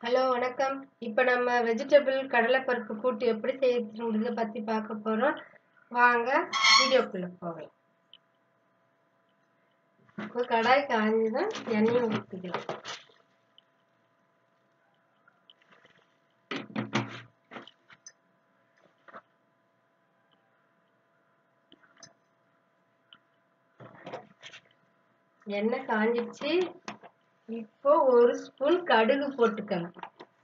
hello வணக்கம் இப்போ நம்ம வெஜிடபிள் கடலைப்பருப்பு கூட்டு எப்படி செய்யறதுன்றத பற்றி பார்க்க போகிறோம் வாங்க வீடியோக்குள்ளே போகலாம் இப்போ கடாய் காய்ஞ்சுதான் எண்ணெயை ஊற்றிக்கலாம் எண்ணெய் காஞ்சிடுச்சு இப்போ ஒரு ஸ்பூன் கடுகு போட்டுக்கலாம்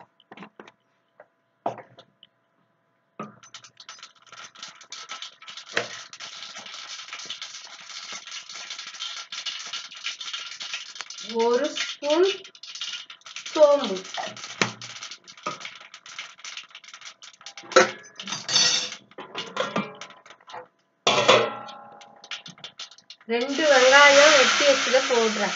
ஒரு ஸ்பூன் சோம்பு ரெண்டு வெங்காயம் வெட்டி வச்சுத போடுறேன்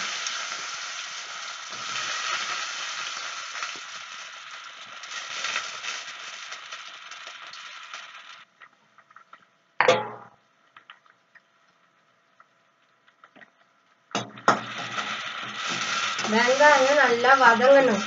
வெங்காயம் நல்லா வதங்கணும்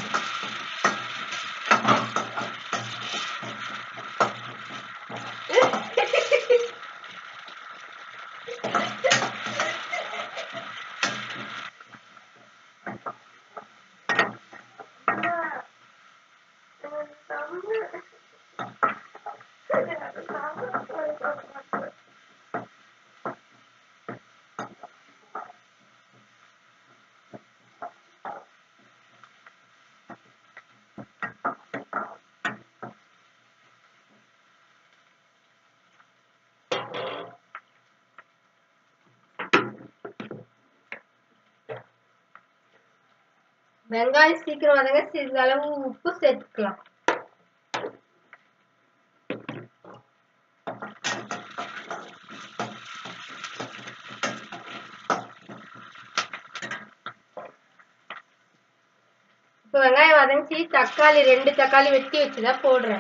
வெங்காயம் சீக்கிரம் வதங்க சிறிதளவு உப்பு சேர்த்துக்கலாம் இப்போ வெங்காயம் வதங்கி தக்காளி ரெண்டு தக்காளி வெட்டி வச்சுதான் போடுறேன்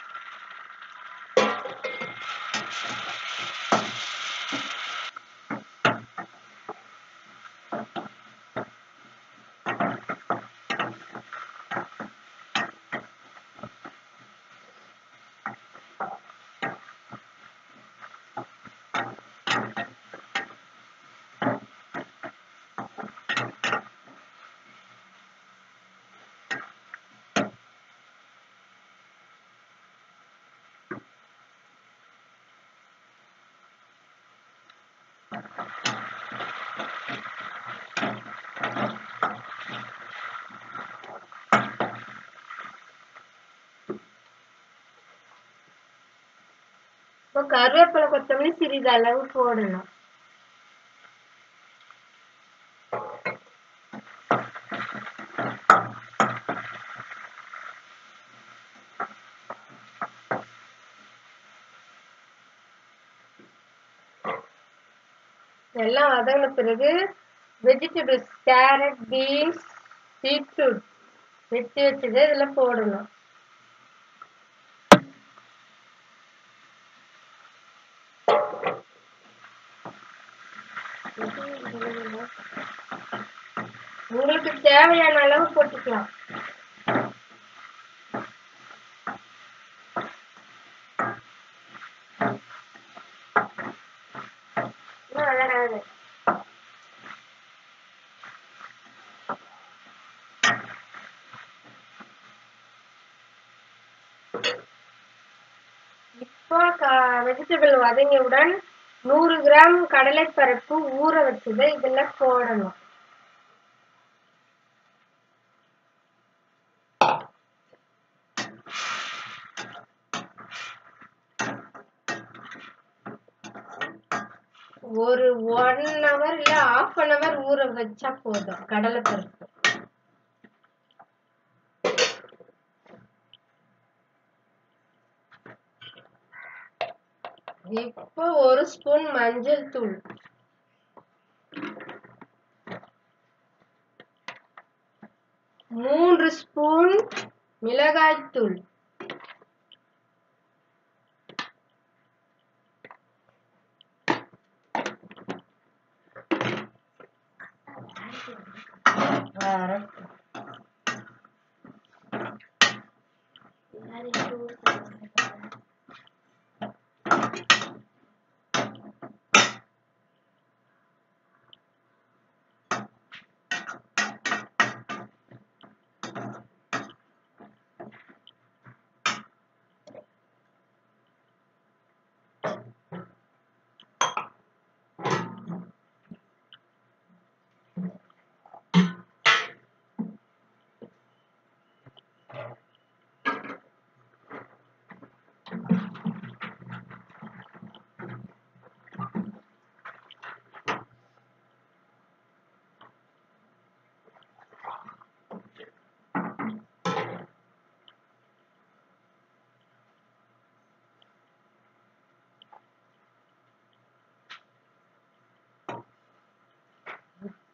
இப்போ கருவேப்பிலை கொத்தமல்லி சிறிதளவு போடணும் எல்லாம் வதங்கின பிறகு வெஜிடபிள்ஸ் கேரட் பீன்ஸ் பீட்ரூட் வெட்டி வச்சதை இதில் போடணும் உங்களுக்கு தேவையான அளவு போட்டுக்கலாம் இன்னும் வளராது இப்போ வெஜிடபிள் வதங்கியவுடன் நூறு கிராம் கடலைப்பருப்பு ஊற வச்சதை இதில் போடணும் ஒரு ஒன் ஹவர் இல்ல ஆஃப் அன் ஹவர் ஊற வச்சா போதும் கடலைப்பருப்பு இப்போ ஒரு ஸ்பூன் மஞ்சள் தூள் மூன்று ஸ்பூன் மிளகாய் தூள்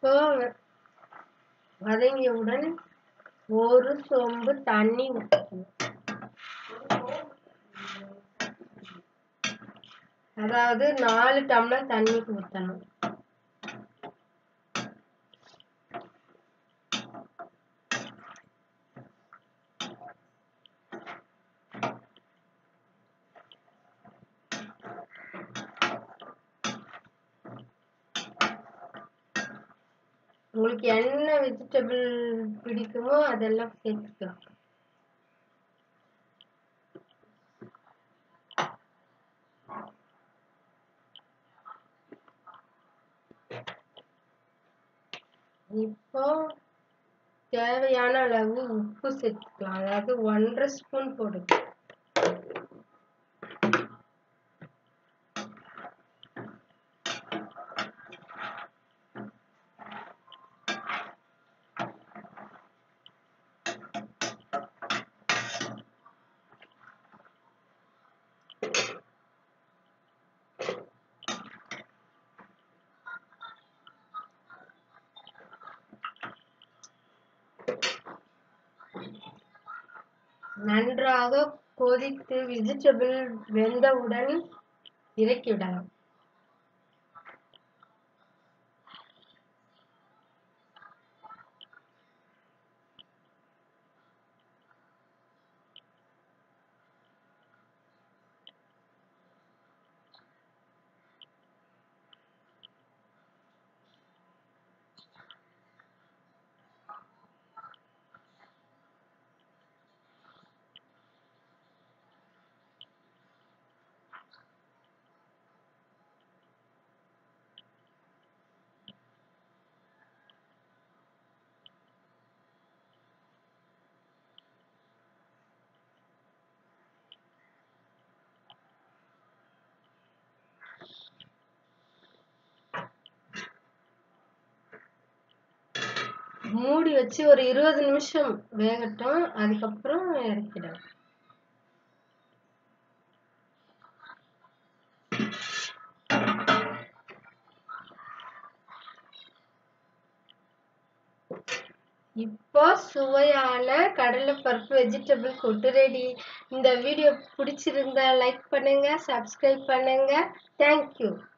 இப்போ வதங்கியவுடன் ஒரு சொம்பு தண்ணி ஊற்றணும் அதாவது நாலு டம்ளர் தண்ணி ஊற்றணும் உங்களுக்கு என்ன வெஜிடபிள் பிடிக்குமோ அதெல்லாம் சேர்த்துக்கலாம் இப்போ தேவையான அளவு உப்பு சேர்த்துக்கலாம் அதாவது ஒன்றரை ஸ்பூன் போடுங்க நன்றாக கொதித்து வெஜிடபிள் வெந்தவுடன் இறக்கிவிடலாம் மூடி வச்சு ஒரு இருபது நிமிஷம் வேகட்டும் அதுக்கப்புறம் இறக்கிடலாம் இப்போ சுவையான கடலைப்பருப்பு வெஜிடபிள் கூட்டு ரெடி இந்த வீடியோ பிடிச்சிருந்தா லைக் பண்ணுங்க சப்ஸ்கிரைப் பண்ணுங்க தேங்க்யூ